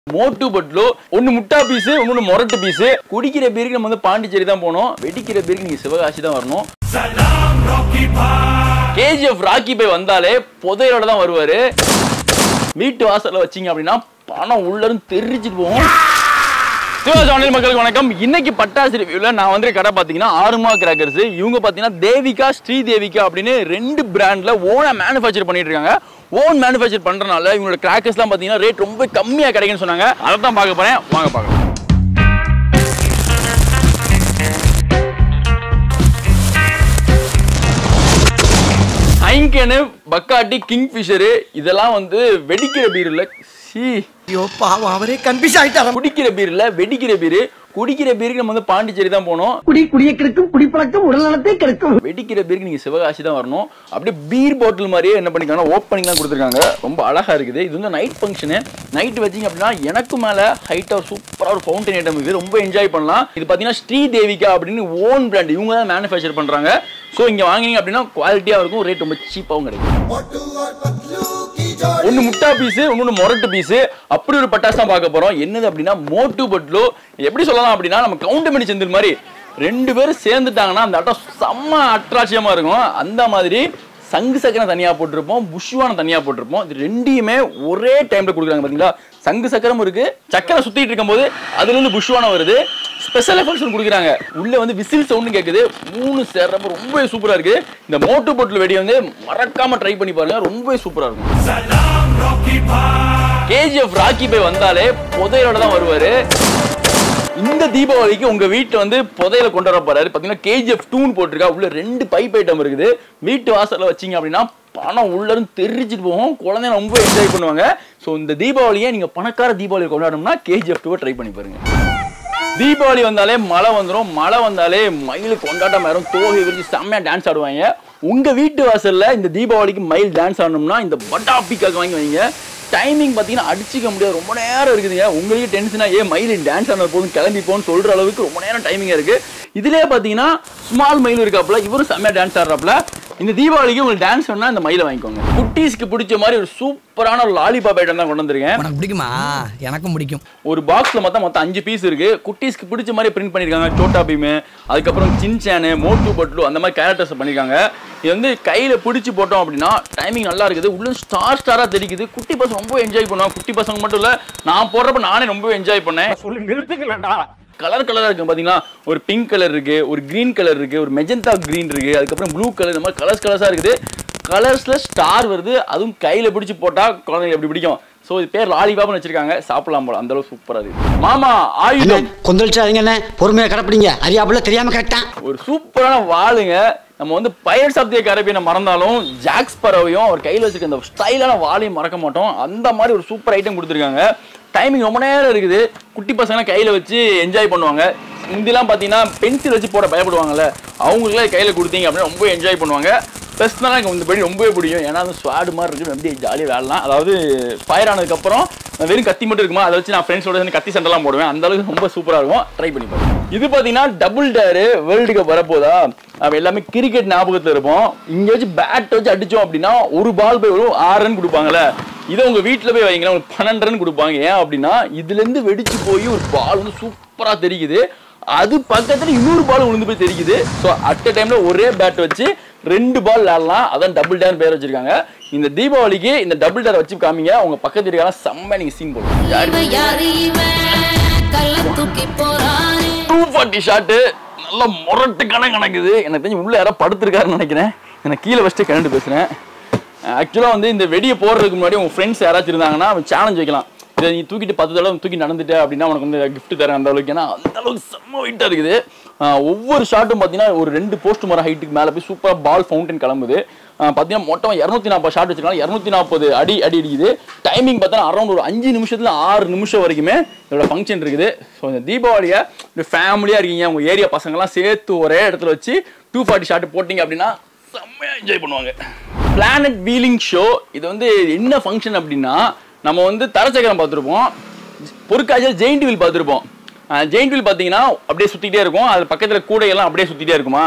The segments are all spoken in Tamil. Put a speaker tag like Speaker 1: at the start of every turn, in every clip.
Speaker 1: மோட்டு பட்லு ஒன்னு முட்டா பீஸ் இன்னொன்னு மொரட்டு பீஸ் குடிக்கிற பேருக்கு நம்ம வந்து பாண்டிச்சேரி தான் போகணும் வெடிக்கிற பேருக்கு நீங்க சிவகாசி தான் வரணும் கேஜிஎஃப் ராக்கி பை வந்தாலே புதையோட தான் வருவாரு வீட்டு வாசல்ல வச்சீங்க அப்படின்னா பணம் உள்ள இருந்து தெரிஞ்சிட்டு போகும் சிவகாசி மக்களுக்கு வணக்கம் இன்னைக்கு பட்டாசு ரிவ்யூல நான் வந்து கடை பாத்தீங்கன்னா ஆறுமா கிராக்கர்ஸ் இவங்க பாத்தீங்கன்னா தேவிகா ஸ்ரீ தேவிகா அப்படின்னு ரெண்டு பிராண்ட்ல ஓனா மேனுஃபேக்சர் பண்ணிட்டு இருக்காங்க ஓன் மேனுஃபேக்சர் பண்றதுனால இவங்களோட கிராக்கர்ஸ்லாம் பாத்தீங்கன்னா ரேட் ரொம்ப கம்மியா கிடைக்குன்னு சொன்னாங்க அதை தான் பார்க்க போறேன் வாங்க பார்க்கலாம் ஐங்கனு பக்காட்டி கிங்ஃபிஷரு இதெல்லாம் வந்து வெடிக்கிற பீர் இல்ல சீ
Speaker 2: ஐயோ பாவம் அவரே கன்ஃபியூஸ் ஆயிட்டாராம்
Speaker 1: குடிக்கிற பீர் இல்ல வெடிக்கிற பீர் குடிக்கிற பீருக்கு நம்ம வந்து பாண்டிச்சேரி தான் போகணும்
Speaker 2: குடி குடிய கெடுக்கும் குடிப்பழக்கம் உடல்நலத்தை கெடுக்கும்
Speaker 1: வெடிக்கிற பீருக்கு நீங்க சிவகாசி தான் வரணும் அப்படியே பீர் பாட்டில் மாதிரியே என்ன பண்ணிருக்காங்க ஓப்பனிங்லாம் கொடுத்துருக்காங்க ரொம்ப அழகா இருக்குது இது வந்து நைட் ஃபங்க்ஷனு நைட் வச்சிங்க அப்படின்னா எனக்கு மேல ஹைட்டா சூப்பரா ஒரு ஃபவுண்டன் ஐட்டம் இருக்குது ரொம்ப என்ஜாய் பண்ணலாம் இது பாத்தீங்கன்னா ஸ்ரீ தேவிகா அப்படின்னு ஓன் பிராண்ட் இவங்க தான் மேனுஃபேக்சர் பண்றாங்க ஸோ இங்க வாங்கினீங்க அப்படின்னா குவாலிட்டியா இருக்கும் ரேட் ரொம்ப சீப்பாகவும் கிடைக்கும் ஒன்னு முட்டா பீஸ் இன்னொன்னு மொரட்டு பீஸ் அப்படி ஒரு பட்டாசு தான் பார்க்க போறோம் என்னது அப்படின்னா மோட்டு பட்லு எப்படி சொல்லலாம் அப்படின்னா நம்ம கவுண்ட் மணி செந்தில் மாதிரி ரெண்டு பேரும் சேர்ந்துட்டாங்கன்னா அந்த ஆட்டம் செம்ம அட்ராட்சியமா இருக்கும் அந்த மாதிரி சங்கு சக்கரம் தனியா போட்டிருப்போம் புஷ்வானம் தனியா போட்டிருப்போம் இது ரெண்டையுமே ஒரே டைம்ல கொடுக்குறாங்க பாத்தீங்களா சங்கு சக்கரம் இருக்கு சக்கரம் சுத்திட்டு இருக்கும்போது அதுல இருந்து புஷ்வானம் வருது ஸ்பெஷல் எஃபெக்ட்ஸ் கொடுக்குறாங்க உள்ள வந்து விசில் சவுண்ட் கேக்குது மூணு சேர்றப்ப ரொம்ப சூப்பரா இருக்கு இந்த மோட்டு பொட்டில் வெடி வந்து மறக்காம ட்ரை பண்ணி பாருங்க ரொம்ப சூப்பரா இருக்கும் கேஜிஎஃப் ராக்கி பை வந்தாலே புதையலோட தான் வருவாரு இந்த தீபாவளிக்கு உங்க வீட்டை வந்து புதையல கொண்டு வர போறாரு பாத்தீங்கன்னா கேஜிஎஃப் டூன் போட்டிருக்கா உள்ள ரெண்டு பைப் ஐட்டம் இருக்குது வீட்டு வாசல்ல வச்சீங்க அப்படின்னா பணம் உள்ள இருந்து தெரிஞ்சிட்டு போகும் குழந்தைங்க ரொம்ப என்ஜாய் பண்ணுவாங்க ஸோ இந்த தீபாவளியை நீங்க பணக்கார தீபாவளி கொண்டாடணும்னா கேஜிஎஃப் டூவை ட்ரை பண்ணி பாருங்க தீபாவளி வந்தாலே மழை வந்துடும் மழை வந்தாலே மயில் கொண்டாட்டம் ஆயிரும் தோகை விரிச்சு செம்மையா டான்ஸ் ஆடுவாங்க உங்க வீட்டு வாசல்ல இந்த தீபாவளிக்கு மயில் டான்ஸ் ஆடணும்னா இந்த பட்டாபிக்காக வாங்கி வைங்க டைமிங் பார்த்தீங்கன்னா அடிச்சிக்க முடியாது ரொம்ப நேரம் இருக்குதுங்க உங்களுக்கு டென்ஷனா ஏன் மயில் டான்ஸ் ஆன போதும் கிளம்பி போன்னு சொல்ற அளவுக்கு ரொம்ப நேரம் டைமிங் இருக்கு இதுலயே பார்த்தீங்கன்னா ஸ்மால் மயில் இருக்காப்புல இவரும் செம்மையா டான்ஸ் ஆடுறாப்புல இந்த தீபாவளிக்கு உங்களுக்கு டான்ஸ் வேணா இந்த மயிலை வாங்கிக்கோங்க குட்டீஸ்க்கு பிடிச்ச மாதிரி ஒரு சூப்பரான ஒரு லாலிபாப் ஐட்டம் தான் கொண்டு வந்திருக்கேன்
Speaker 2: உனக்கு பிடிக்குமா எனக்கும் பிடிக்கும்
Speaker 1: ஒரு பாக்ஸ்ல மொத்தம் மொத்தம் அஞ்சு பீஸ் இருக்கு குட்டீஸ்க்கு பிடிச்ச மாதிரி பிரிண்ட் பண்ணிருக்காங்க சோட்டா பீமு அதுக்கப்புறம் சின்சானு மோட்டு பட்லு அந்த மாதிரி கேரக்டர்ஸ் பண்ணிருக்காங்க இது வந்து கையில பிடிச்சு போட்டோம் அப்படின்னா டைமிங் நல்லா இருக்குது உள்ள ஸ்டார் ஸ்டாரா தெரிக்குது குட்டி பசங்க ரொம்ப என்ஜாய் பண்ணுவாங்க குட்டி பசங்க மட்டும் இல்ல நான் போடுறப்ப நானே ரொம்ப என்ஜாய் பண்ணேன் கலர் கலரா இருக்கு பாத்தீங்களா ஒரு பிங்க் கலர் இருக்கு ஒரு கிரீன் கலர் இருக்கு ஒரு மெஜந்தா கிரீன் இருக்கு அதுக்கப்புறம் ப்ளூ கலர் இந்த மாதிரி கலர்ஸ் கலர்ஸா இருக்குது கலர்ஸ்ல ஸ்டார் வருது அதுவும் கையில பிடிச்சு போட்டா குழந்தைங்க எப்படி பிடிக்கும் சோ இது பேர் லாலிபாப்னு வச்சிருக்காங்க சாப்பிடலாம் போல அந்த அளவுக்கு சூப்பரா இருக்கு மாமா ஆயுதம்
Speaker 3: கொந்தளிச்சாதீங்கண்ணே பொறுமையா கடப்பிடிங்க அறியாப்புல தெரியாம கரெக்டா
Speaker 1: ஒரு சூப்பரான வாளுங்க நம்ம வந்து பயர்ஸ் ஆஃப் தி கரபியனை மறந்தாலும் ஜாக்ஸ் பறவையும் அவர் கையில் வச்சிருக்க அந்த ஸ்டைலான வாளையும் மறக்க மாட்டோம் அந்த மாதிரி ஒரு சூப்பர் ஐட்டம் கொடுத்துருக்காங்க டைமிங் ரொம்ப நேரம் இருக்குது குட்டி பசங்க கையில் வச்சு என்ஜாய் பண்ணுவாங்க முந்திலாம் பார்த்தீங்கன்னா பென்சில் வச்சு போட பயப்படுவாங்கல்ல அவங்களுக்குலாம் கையில் கொடுத்தீங்க அப்படின்னா ரொம்ப என்ஜாய் பண்ணுவாங்க பர்சனலாக எனக்கு இந்த படி ரொம்பவே பிடிக்கும் ஏன்னா அது ஸ்வாடு மாதிரி இருக்குது அப்படியே ஜாலியாக விளாடலாம் அதாவது ஃபயர் ஆனதுக்கப்புறம் வெறும் கத்தி மட்டும் இருக்குமா அதை வச்சு நான் ஃப்ரெண்ட்ஸோட சேர்ந்து கத்தி சண்டைலாம் போடுவேன் அந்த அளவுக்கு ரொம்ப சூப்பராக இருக்கும் ட்ரை பண்ணி பாருங்க இது பார்த்தீங்கன்னா டபுள் டேரு வேர்ல்டு கப் வரப்போதா நம்ம எல்லாமே கிரிக்கெட் ஞாபகத்தில் இருப்போம் இங்கே வச்சு பேட் வச்சு அடிச்சோம் அப்படின்னா ஒரு பால் போய் ஒரு ஆறு ரன் கொடுப்பாங்கல்ல இதை உங்க வீட்டில் போய் வைங்களேன் உங்களுக்கு பன்னெண்டு ரன் கொடுப்பாங்க ஏன் அப்படின்னா இதுலேருந்து வெடிச்சு போய் ஒரு பால் வந்து சூப்பராக தெரியுது அது பக்கத்துல இன்னொரு பால் விழுந்து போய் தெரியுது ஸோ அட் அ டைம்ல ஒரே பேட் வச்சு ரெண்டு பால் விளையாடலாம் அதான் டபுள் டேர் பேர் வச்சிருக்காங்க இந்த தீபாவளிக்கு இந்த டபுள் டேர் வச்சு காமிங்க உங்க பக்கத்து இருக்கலாம் செம்ம நீங்க சீன் போடுங்க
Speaker 4: இவன் யாரு இவன் கள்ள தூக்கி போறானே
Speaker 1: டூ ஃபார்ட்டி ஷாட்டு நல்லா முரட்டுக்கான கணக்குது எனக்கு தெரிஞ்சு உள்ள யாரோ படுத்திருக்காருன்னு நினைக்கிறேன் எனக்கு கீழே வச்சுட்டு கிளண்டு பேசுறேன் ஆக்சுவலாக வந்து இந்த வெடியை போடுறதுக்கு முன்னாடி உங்க ஃப்ரெண்ட்ஸ் யாராச்சும் இருந்தாங்கன்னா சேலஞ்ச் வைக்கலாம் இதை நீ தூக்கிட்டு பத்து தடவை தூக்கி நடந்துட்ட அப்படின்னா உனக்கு வந்து gift தரேன் அந்த அளவுக்கு ஏன்னா அந்த அளவுக்கு செம்ம வெயிட்டாக இருக்குது ஆஹ் ஒவ்வொரு ஷாட்டும் பார்த்தீங்கன்னா ஒரு ரெண்டு போஸ்ட் மர ஹைட்டுக்கு மேலே போய் சூப்பராக பால் ஃபவுண்டன் கிளம்புது ஆஹ் பார்த்தீங்கன்னா மொத்தம் இரநூத்தி நாற்பது ஷாட் வச்சிருக்காங்க இரநூத்தி நாற்பது அடி அடி அடிக்குது டைமிங் பார்த்தா அரௌண்ட் ஒரு அஞ்சு நிமிஷத்துல ஆறு நிமிஷம் வரைக்குமே இதோட ஃபங்க்ஷன் இருக்குது ஸோ இந்த தீபாவளியை இப்படி ஃபேமிலியாக இருக்கீங்க உங்கள் ஏரியா பசங்கள்லாம் சேர்த்து ஒரே இடத்துல வச்சு டூ ஃபார்ட்டி ஷாட் போட்டிங்க அப்படின்னா செம்மையாக என்ஜாய் பண்ணுவாங்க பிளானட் வீலிங் ஷோ இது வந்து என்ன ஃபங்க்ஷன் அப்படின்னா நம்ம வந்து தரச்சக்கரம் பார்த்துருப்போம் பொறுக்காய்ச்சல் ஜெயிண்ட் வீல் பார்த்துருப்போம் ஜெயிண்ட் வீல் பார்த்தீங்கன்னா அப்படியே சுற்றிக்கிட்டே இருக்கும் அது பக்கத்தில் கூடையெல்லாம் அப்படியே சுற்றிட்டே இருக்குமா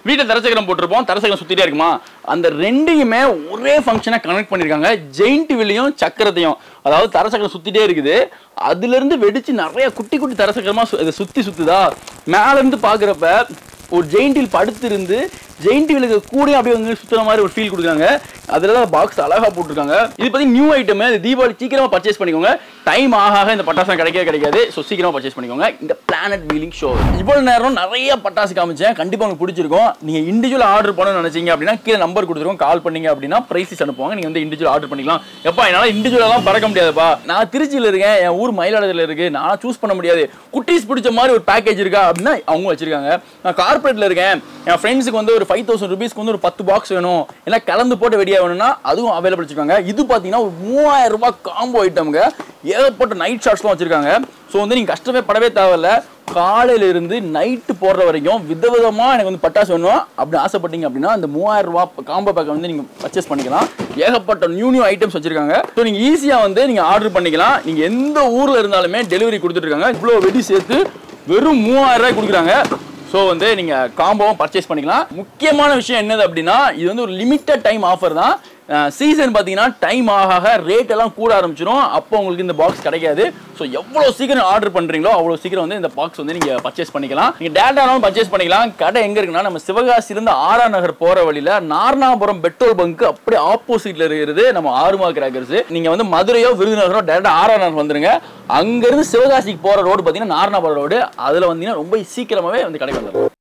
Speaker 1: வீட்டில் தரசக்கரம் போட்டிருப்போம் தரசக்கரம் சுத்திட்டே இருக்குமா அந்த ரெண்டையுமே ஒரே ஃபங்க்ஷனை கனெக்ட் பண்ணியிருக்காங்க ஜெயிண்ட் வில்லையும் சக்கரத்தையும் அதாவது தரசக்கரம் சுத்திட்டே இருக்குது அதுல இருந்து வெடிச்சு நிறைய குட்டி குட்டி தரசக்கரமா சு- இதை சுத்தி சுத்துதா மேல இருந்து பாக்குறப்ப ஒரு ஜெயிண்டில் படுத்திருந்து ஜெயிண்ட் வீலுக்கு கூட அப்படியே வந்து சுத்துற மாதிரி ஒரு ஃபீல் கொடுக்குறாங்க அதுல தான் பாக்ஸ் அழகா போட்டிருக்காங்க இது பத்தி நியூ ஐட்டம் இது தீபாவளி சீக்கிரமா பர்ச்சேஸ் பண்ணிக்கோங்க டைம் ஆக ஆக இந்த பட்டாசு கிடைக்கவே கிடைக்காது ஸோ சீக்கிரமா பர்ச்சேஸ் பண்ணிக்கோங்க இந்த பிளானட் வீலிங் ஷோ இவ்வளவு நேரம் நிறைய பட்டாசு காமிச்சேன் கண்டிப்பா உங்களுக்கு பிடிச்சிருக்கும் நீங்க இண்டிவிஜுவல் ஆர்டர் பண்ணணும்னு நினைச்சீங்க அப்படின்னா கீழே நம்பர் கொடுத்துருக்கோம் கால் பண்ணீங்க அப்படின்னா பிரைஸஸ் அனுப்புவாங்க நீங்க வந்து இண்டிவிஜுவல் ஆர்டர் பண்ணிக்கலாம் எப்பா என்னால இண்டிவிஜுவலாம் பறக்க முடியாதுப்பா நான் திருச்சியில் இருக்கேன் என் ஊர் மயிலாடுதுறையில் இருக்கு நான் சூஸ் பண்ண முடியாது குட்டீஸ் பிடிச்ச மாதிரி ஒரு பேக்கேஜ் இருக்கா அப்படின்னா அவங்க வச்சிருக்காங்க நான் கார்பரேட்ல இருக்கேன் என் ஃப்ரெண்ட்ஸுக்கு வந்து ஒரு ஃபைவ் தௌசண்ட் ருபீஸ்க்கு வந்து ஒரு பத்து பாக்ஸ் வேணும் இல்லை கலந்து போட்டு வெடியா வேணும்னா அதுவும் அவைலபிள் வச்சிருக்காங்க இது பார்த்தீங்கன்னா ஒரு மூவாயிரம் ரூபாய் காம்போ ஐட்டம்ங்க ஏகப்பட்ட நைட் ஷாட்ஸ்லாம் வச்சிருக்காங்க ஸோ வந்து நீங்கள் கஷ்டமே படவே தேவையில்ல காலையில இருந்து நைட்டு போடுற வரைக்கும் விதவிதமா எனக்கு வந்து பட்டாசு வேணும் அப்படி ஆசைப்பட்டீங்க அப்படின்னா அந்த மூவாயிரம் ரூபாய் காம்போ பேக்கை வந்து நீங்க பர்ச்சேஸ் பண்ணிக்கலாம் ஏகப்பட்ட நியூ நியூ ஐட்டம்ஸ் வச்சிருக்காங்க ஸோ நீங்க ஈஸியா வந்து நீங்க ஆர்டர் பண்ணிக்கலாம் நீங்க எந்த ஊர்ல இருந்தாலுமே டெலிவரி கொடுத்துட்டு இருக்காங்க இவ்வளோ வெடி சேர்த்து வெறும் மூவாயிரம் ரூபாய் கொடுக்குறாங்க ஸோ வந்து நீங்கள் காம்போவும் பர்ச்சேஸ் பண்ணிக்கலாம் முக்கியமான விஷயம் என்னது அப்படின்னா இது வந்து ஒரு லிமிட்டட் டைம் ஆஃபர் தான் சீசன் பார்த்தீங்கன்னா டைம் ஆக ஆக ரேட் எல்லாம் கூட ஆரம்பிச்சிடும் அப்போ உங்களுக்கு இந்த பாக்ஸ் கிடைக்காது ஸோ எவ்வளோ சீக்கிரம் ஆர்டர் பண்ணுறீங்களோ அவ்வளோ சீக்கிரம் வந்து இந்த பாக்ஸ் வந்து நீங்கள் பர்ச்சேஸ் பண்ணிக்கலாம் நீங்கள் டேட்டானாலும் பர்ச்சேஸ் பண்ணிக்கலாம் கடை எங்கே இருக்குன்னா நம்ம சிவகாசி இருந்து ஆரா நகர் போகிற வழியில் நார்னாபுரம் பெட்ரோல் பங்க் அப்படியே ஆப்போசிட்டில் இருக்கிறது நம்ம ஆறுமா கிராக்கர்ஸ் நீங்கள் வந்து மதுரையோ விருதுநகரோ டேரக்டாக ஆரா நகர் வந்துருங்க அங்கேருந்து சிவகாசிக்கு போகிற ரோடு பார்த்தீங்கன்னா நார்னாபுரம் ரோடு அதில் வந்தீங்கன்னா ரொம்ப சீக்கிரமாகவே வந்து கடை வந்துடும்